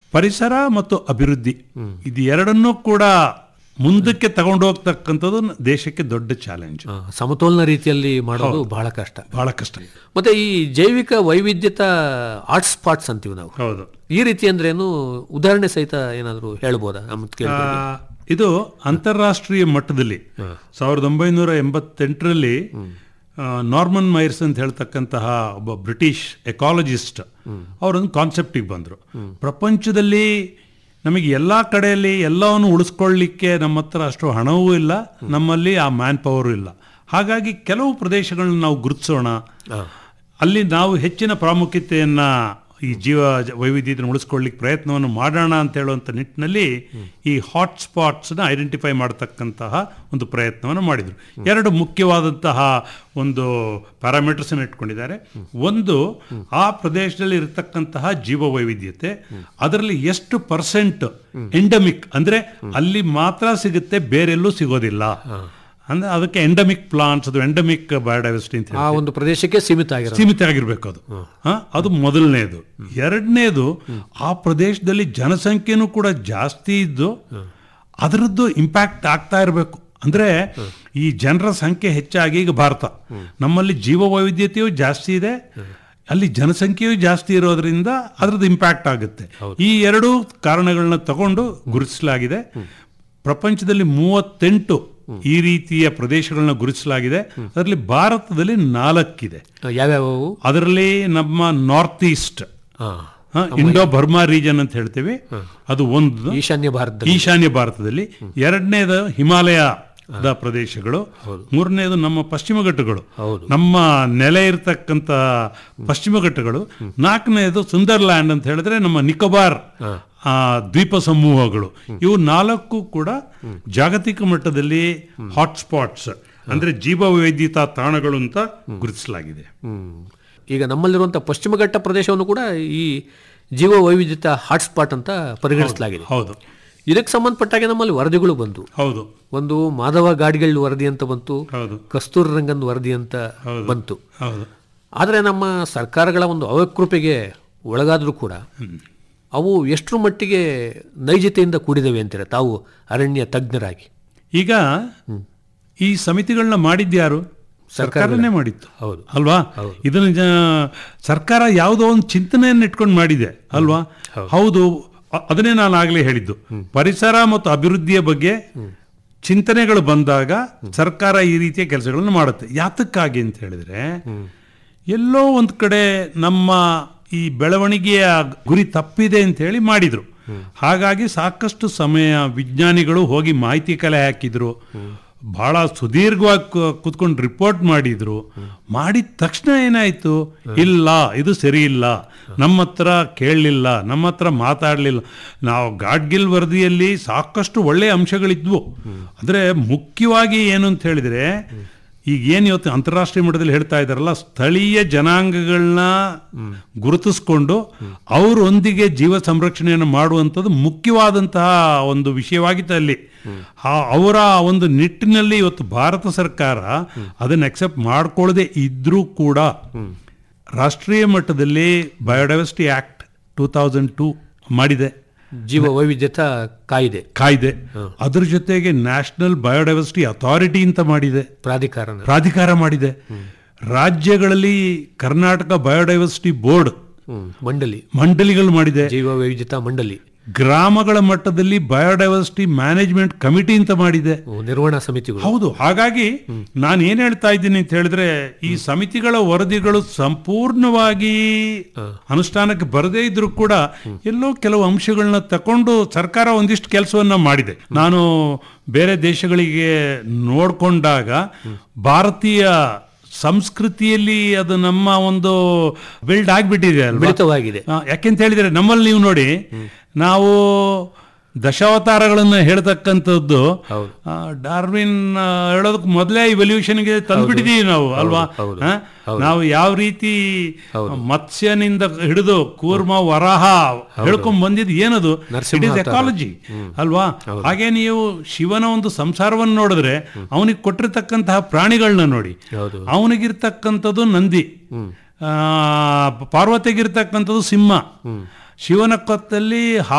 ಪರಿಸರ ಮತ್ತು ಅಭಿವೃದ್ಧಿ ಇದು ಎರಡನ್ನೂ ಕೂಡ ಮುಂದಕ್ಕೆ ತಗೊಂಡು ಹೋಗ್ತಕ್ಕಂಥದ್ದು ದೇಶಕ್ಕೆ ದೊಡ್ಡ ಚಾಲೆಂಜ್ ಆ, ಸಮತೋಲನ ರೀತಿಯಲ್ಲಿ ಮಾಡೋದು ಬಹಳ ಕಷ್ಟ ಬಹಳ ಕಷ್ಟ ಮತ್ತೆ ಈ ಜೈವಿಕ ವೈವಿಧ್ಯತ ಹಾಟ್ ಸ್ಪಾಟ್ಸ್ ಅಂತೀವಿ ನಾವು ಹೌದು ಈ ರೀತಿ ಅಂದ್ರೇನು ಉದಾಹರಣೆ ಸಹಿತ ಏನಾದರೂ ಹೇಳ್ಬೋದಾ ನಮ್ಮ ಆ, ಕೇಳಿ ಇದು ಅಂತಾರಾಷ್ಟ್ರೀಯ ಮಟ್ಟದಲ್ಲಿ ಸಾವಿರದ ಒಂಬೈನೂರ ಎಂಬತ್ತೆಂಟರಲ್ಲಿ ಆ, ನಾರ್ಮನ್ ಮೈರ್ಸ್ ಅಂತ ಹೇಳ್ತಕ್ಕಂತಹ ಒಬ್ಬ ಬ್ರಿಟಿಷ್ ಎಕಾಲಜಿಸ್ಟ್ ಅವರೊಂದು ಕಾನ್ಸೆಪ್ಟಿಗೆ ಬಂದರು ಪ್ರಪಂಚದಲ್ಲಿ ನಮಗೆ ಎಲ್ಲ ಕಡೆಯಲ್ಲಿ ಎಲ್ಲವನ್ನು ಉಳಿಸ್ಕೊಳ್ಳಿಕ್ಕೆ ನಮ್ಮ ಹತ್ರ ಅಷ್ಟು ಹಣವೂ ಇಲ್ಲ ನಮ್ಮಲ್ಲಿ ಆ ಮ್ಯಾನ್ ಪವರು ಇಲ್ಲ ಹಾಗಾಗಿ ಕೆಲವು ಪ್ರದೇಶಗಳನ್ನ ನಾವು ಗುರುತಿಸೋಣ ಅಲ್ಲಿ ನಾವು ಹೆಚ್ಚಿನ ಪ್ರಾಮುಖ್ಯತೆಯನ್ನ ಈ ಜೀವ ಜ- ವೈವಿಧ್ಯತೆಯನ್ನು ಉಳಿಸ್ಕೊಳ್ಳಿಕ್ಕೆ ಪ್ರಯತ್ನವನ್ನು ಮಾಡೋಣ ಅಂತ ಹೇಳುವಂಥ ನಿಟ್ಟಿನಲ್ಲಿ ಈ ಹಾಟ್ ಸ್ಪಾಟ್ಸ್ನ ಐಡೆಂಟಿಫೈ ಮಾಡತಕ್ಕಂತಹ ಒಂದು ಪ್ರಯತ್ನವನ್ನು ಮಾಡಿದರು ಎರಡು ಮುಖ್ಯವಾದಂತಹ ಒಂದು ಪ್ಯಾರಾಮೀಟರ್ಸನ್ನು ಇಟ್ಕೊಂಡಿದ್ದಾರೆ ಒಂದು ಆ ಪ್ರದೇಶದಲ್ಲಿ ಇರತಕ್ಕಂತಹ ಜೀವ ವೈವಿಧ್ಯತೆ ಅದರಲ್ಲಿ ಎಷ್ಟು ಪರ್ಸೆಂಟ್ ಎಂಡಮಿಕ್ ಅಂದ್ರೆ ಅಲ್ಲಿ ಮಾತ್ರ ಸಿಗುತ್ತೆ ಬೇರೆಲ್ಲೂ ಸಿಗೋದಿಲ್ಲ ಅಂದ್ರೆ ಅದಕ್ಕೆ ಎಂಡಮಿಕ್ ಪ್ಲಾಂಟ್ಸ್ ಅದು ಎಂಡಮಿಕ್ ಬಯೋಡೈವರ್ಸಿಟಿ ಅಂತ ಆ ಒಂದು ಪ್ರದೇಶಕ್ಕೆ ಸೀಮಿತ ಆಗಿರೋ ಸೀಮಿತ ಆಗಿರ್ಬೇಕು ಅದು ಹ? ಅದು ಮೊದಲನೇದು ಎರಡನೇದು ಆ ಪ್ರದೇಶದಲ್ಲಿ ಜನಸಂಖ್ಯೆನೂ ಕೂಡ ಜಾಸ್ತಿ ಇದ್ದು ಅದರದ್ದು ಇಂಪ್ಯಾಕ್ಟ್ ಆಗ್ತಾ ಇರಬೇಕು ಅಂದ್ರೆ ಈ ಜನರ ಸಂಖ್ಯೆ ಹೆಚ್ಚಾಗಿ ಈಗ ಭಾರತ ನಮ್ಮಲ್ಲಿ ಜೀವ ವೈವಿಧ್ಯತೆಯೂ ಜಾಸ್ತಿ ಇದೆ ಅಲ್ಲಿ ಜನಸಂಖ್ಯೆಯೂ ಜಾಸ್ತಿ ಇರೋದ್ರಿಂದ ಅದರದ್ದು ಇಂಪ್ಯಾಕ್ಟ್ ಆಗುತ್ತೆ ಈ ಎರಡೂ ಕಾರಣಗಳನ್ನ ತಗೊಂಡು ಗುರುತಿಸಲಾಗಿದೆ ಪ್ರಪಂಚದಲ್ಲಿ ಮೂವತ್ತೆಂಟು ಈ ರೀತಿಯ ಪ್ರದೇಶಗಳನ್ನ ಗುರುತಿಸಲಾಗಿದೆ ಅದರಲ್ಲಿ ಭಾರತದಲ್ಲಿ ನಾಲ್ಕಿದೆ ಯಾವ್ಯಾವು ಅದರಲ್ಲಿ ನಮ್ಮ ನಾರ್ತ್ ಈಸ್ಟ್ ಹಾ ಇಂಡೋ ಬರ್ಮಾ ರೀಜನ್ ಅಂತ ಹೇಳ್ತೀವಿ ಅದು ಒಂದು ಈಶಾನ್ಯ ಭಾರತದಲ್ಲಿ ಈಶಾನ್ಯ ಭಾರತದಲ್ಲಿ ಎರಡನೇದು ಹಿಮಾಲಯದ ಪ್ರದೇಶಗಳು ಮೂರನೇದು ನಮ್ಮ ಪಶ್ಚಿಮ ಘಟ್ಟಗಳು ಹೌದು. ನಮ್ಮ ನೆಲೆ ಇರತಕ್ಕಂತ ಪಶ್ಚಿಮ ಘಟ್ಟಗಳು ನಾಲ್ಕನೇದು ಸುಂದರ್ಲ್ಯಾಂಡ್ ಅಂತ ಹೇಳಿದ್ರೆ ನಮ್ಮ ನಿಕೋಬಾರ್ ಆ, ದ್ವೀಪ ಸಮೂಹಗಳು ಇವು ನಾಲ್ಕು ಕೂಡ ಜಾಗತಿಕ ಮಟ್ಟದಲ್ಲಿ ಹಾಟ್ಸ್ಪಾಟ್ಸ್ ಅಂದ್ರೆ ಜೀವ ವೈವಿಧ್ಯತಾ ತಾಣಗಳು ಅಂತ ಗುರುತಿಸಲಾಗಿದೆ ಹ್ಮ್. ಈಗ ನಮ್ಮಲ್ಲಿರುವಂಥ ಪಶ್ಚಿಮ ಘಟ್ಟ ಪ್ರದೇಶವನ್ನು ಕೂಡ ಈ ಜೀವ ವೈವಿಧ್ಯತ ಹಾಟ್ಸ್ಪಾಟ್ ಅಂತ ಪರಿಗಣಿಸಲಾಗಿದೆ ಹೌದು ಇದಕ್ಕೆ ಸಂಬಂಧಪಟ್ಟಾಗೆ ನಮ್ಮಲ್ಲಿ ವರದಿಗಳು ಬಂತು ಹೌದು ಒಂದು ಮಾಧವ ಗಾಡ್ಗಿಲ್ ವರದಿ ಅಂತ ಬಂತು ಹೌದು ಕಸ್ತೂರಿ ರಂಗನ್ ವರದಿ ಅಂತ ಬಂತು ಹೌದು ಆದರೆ ನಮ್ಮ ಸರ್ಕಾರಗಳ ಒಂದು ಅವಕೃಪೆಗೆ ಒಳಗಾದರೂ ಕೂಡ ಅವು ಎಷ್ಟರ ಮಟ್ಟಿಗೆ ನೈಜತೆಯಿಂದ ಕೂಡಿದವೆ ಅಂತೀರ ತಾವು ಅರಣ್ಯ ತಜ್ಞರಾಗಿ ಈಗ ಈ ಸಮಿತಿಗಳನ್ನ ಮಾಡಿದ್ಯಾರು ಸರ್ಕಾರನೇ ಮಾಡಿತ್ತು ಹೌದು ಅಲ್ವಾ ಇದನ್ನ ಜ- ಸರ್ಕಾರ ಯಾವುದೋ ಒಂದು ಚಿಂತನೆಯನ್ನು ಇಟ್ಕೊಂಡು ಮಾಡಿದೆ ಅಲ್ವಾ ಹೌದು ಅ- ಅದನ್ನೇ ನಾನು ಆಗಲೇ ಹೇಳಿದ್ದು ಪರಿಸರ ಮತ್ತು ಅಭಿವೃದ್ಧಿಯ ಬಗ್ಗೆ ಚಿಂತನೆಗಳು ಬಂದಾಗ ಸರ್ಕಾರ ಈ ರೀತಿಯ ಕೆಲಸಗಳನ್ನು ಮಾಡುತ್ತೆ ಯಾತಕ್ಕಾಗಿ ಅಂತ ಹೇಳಿದ್ರೆ ಎಲ್ಲೋ ಒಂದು ಕಡೆ ನಮ್ಮ ಈ ಬೆಳವಣಿಗೆಯ ಗುರಿ ತಪ್ಪಿದೆ ಅಂತ ಹೇಳಿ ಮಾಡಿದ್ರು ಹಾಗಾಗಿ ಸಾಕಷ್ಟು ಸಮಯ ವಿಜ್ಞಾನಿಗಳು ಹೋಗಿ ಮಾಹಿತಿ ಕಲೆ ಹಾಕಿದ್ರು ಬಹಳ ಸುದೀರ್ಘವಾಗಿ ಕು- ಕೂತ್ಕೊಂಡು ರಿಪೋರ್ಟ್ ಮಾಡಿದ್ರು ಮಾಡಿದ ತಕ್ಷಣ ಏನಾಯ್ತು ಇಲ್ಲ ಇದು ಸರಿ ಇಲ್ಲ ನಮ್ಮ ಹತ್ರ ಕೇಳಲಿಲ್ಲ ನಮ್ಮ ಹತ್ರ ಮಾತಾಡಲಿಲ್ಲ ನಾವು ಗಾಡ್ಗಿಲ್ ವರದಿಯಲ್ಲಿ ಸಾಕಷ್ಟು ಒಳ್ಳೆಯ ಅಂಶಗಳಿದ್ವು ಅಂದ್ರೆ ಮುಖ್ಯವಾಗಿ ಏನು ಅಂತ ಹೇಳಿದ್ರೆ ಈಗ ಏನು ಇವತ್ತು ಅಂತಾರಾಷ್ಟ್ರೀಯ ಮಟ್ಟದಲ್ಲಿ ಹೇಳ್ತಾ ಇದ್ದಾರಲ್ಲ ಸ್ಥಳೀಯ ಜನಾಂಗಗಳನ್ನ ಗುರುತಿಸ್ಕೊಂಡು ಅವರೊಂದಿಗೆ ಜೀವ ಸಂರಕ್ಷಣೆಯನ್ನು ಮಾಡುವಂಥದ್ದು ಮುಖ್ಯವಾದಂತಹ ಒಂದು ವಿಷಯವಾಗಿತ್ತು ಅಲ್ಲಿ ಆ- ಅವರ ಒಂದು ನಿಟ್ಟಿನಲ್ಲಿ ಇವತ್ತು ಭಾರತ ಸರ್ಕಾರ ಅದನ್ನು ಅಕ್ಸೆಪ್ಟ್ ಮಾಡ್ಕೊಳ್ಳದೆ ಇದ್ರೂ ಕೂಡ ರಾಷ್ಟ್ರೀಯ ಮಟ್ಟದಲ್ಲಿ biodiversity act two thousand two ಮಾಡಿದೆ ಜೀವ ವೈವಿಧ್ಯತ ಕಾಯ್ದೆ ಕಾಯ್ದೆ ಅದ್ರ ಜೊತೆಗೆ ನ್ಯಾಷನಲ್ ಬಯೋಡೈವರ್ಸಿಟಿ ಅಥಾರಿಟಿ ಅಂತ ಮಾಡಿದೆ ಪ್ರಾಧಿಕಾರನ ಪ್ರಾಧಿಕಾರ ಮಾಡಿದೆ ರಾಜ್ಯಗಳಲ್ಲಿ ಕರ್ನಾಟಕ ಬಯೋಡೈವರ್ಸಿಟಿ ಬೋರ್ಡ್ ಹ್ಮ್, ಮಂಡಲಿ ಮಂಡಳಿಗಳು ಮಾಡಿದೆ ಜೀವ ವೈವಿಧ್ಯತಾ ಮಂಡಲಿ ಗ್ರಾಮಗಳ ಮಟ್ಟದಲ್ಲಿ ಬಯೋಡೈವರ್ಸಿಟಿ ಮ್ಯಾನೇಜ್ಮೆಂಟ್ ಕಮಿಟಿ ಅಂತ ಮಾಡಿದೆ ಹ್ಮ್, ನಿರ್ವಹಣಾ ಸಮಿತಿಗಳು ಹೌದು ಹಾಗಾಗಿ ನಾನು ಏನ್ ಹೇಳ್ತಾ ಇದ್ದೀನಿ ಅಂತ ಹೇಳಿದ್ರೆ ಈ ಸಮಿತಿಗಳ ವರದಿಗಳು ಸಂಪೂರ್ಣವಾಗಿ ಅನುಷ್ಠಾನಕ್ಕೆ ಬರದೇ ಇದ್ರೂ ಕೂಡ ಎಲ್ಲೋ ಕೆಲವು ಅಂಶಗಳನ್ನ ತಕೊಂಡು ಸರ್ಕಾರ ಒಂದಿಷ್ಟು ಕೆಲಸವನ್ನ ಮಾಡಿದೆ ನಾನು ಬೇರೆ ದೇಶಗಳಿಗೆ ನೋಡ್ಕೊಂಡಾಗ ಭಾರತೀಯ ಸಂಸ್ಕೃತಿಯಲ್ಲಿ ಅದು ನಮ್ಮ ಒಂದು ಬಿಲ್ಡ್ ಆಗ್ಬಿಟ್ಟಿದೆ ಅಲ್ವಾ ಮಿಳಿತವಾಗಿದೆ ಆ, ಯಾಕೆಂತ ಹೇಳಿದ್ರೆ ನಮ್ಮಲ್ಲಿ ನೀವು ನೋಡಿ ನಾವು ದಶಾವತಾರಗಳನ್ನ ಹೇಳ್ತಕ್ಕಂಥದ್ದು ಹೌದು. ಆ, ಡಾರ್ವಿನ್ ಆ, ಹೇಳೋದಕ್ಕೆ ಮೊದಲೇ ಇವಲ್ಯೂಷನ್ಗೆ ತಂದ್ಬಿಟ್ಟಿದೀವಿ ನಾವು ಅಲ್ವಾ ಹೌದು, ಆ? ನಾವು ಯಾವ ರೀತಿ ಮತ್ಸ್ಯನಿಂದ ಹಿಡಿದು ಕೂರ್ಮ ವರಾಹ ಹೇಳ್ಕೊಂಡ್ ಬಂದಿದ್ದು ಏನದು ಇಟ್ ಇಸ್ ಎಕಾಲಜಿ ಅಲ್ವಾ ಹಾಗೆ ನೀವು ಶಿವನ ಒಂದು ಸಂಸಾರವನ್ನು ನೋಡಿದ್ರೆ ಅವನಿಗೆ ಕೊಟ್ಟಿರ್ತಕ್ಕಂತಹ ಪ್ರಾಣಿಗಳನ್ನ ನೋಡಿ ಹೌದು ಅವನಿಗಿರ್ತಕ್ಕಂಥದ್ದು ನಂದಿ ಆ, ಪಾರ್ವತಿಗಿರ್ತಕ್ಕಂಥದ್ದು ಸಿಂಹ ಶಿವನ ಕೊತ್ತಲ್ಲಿ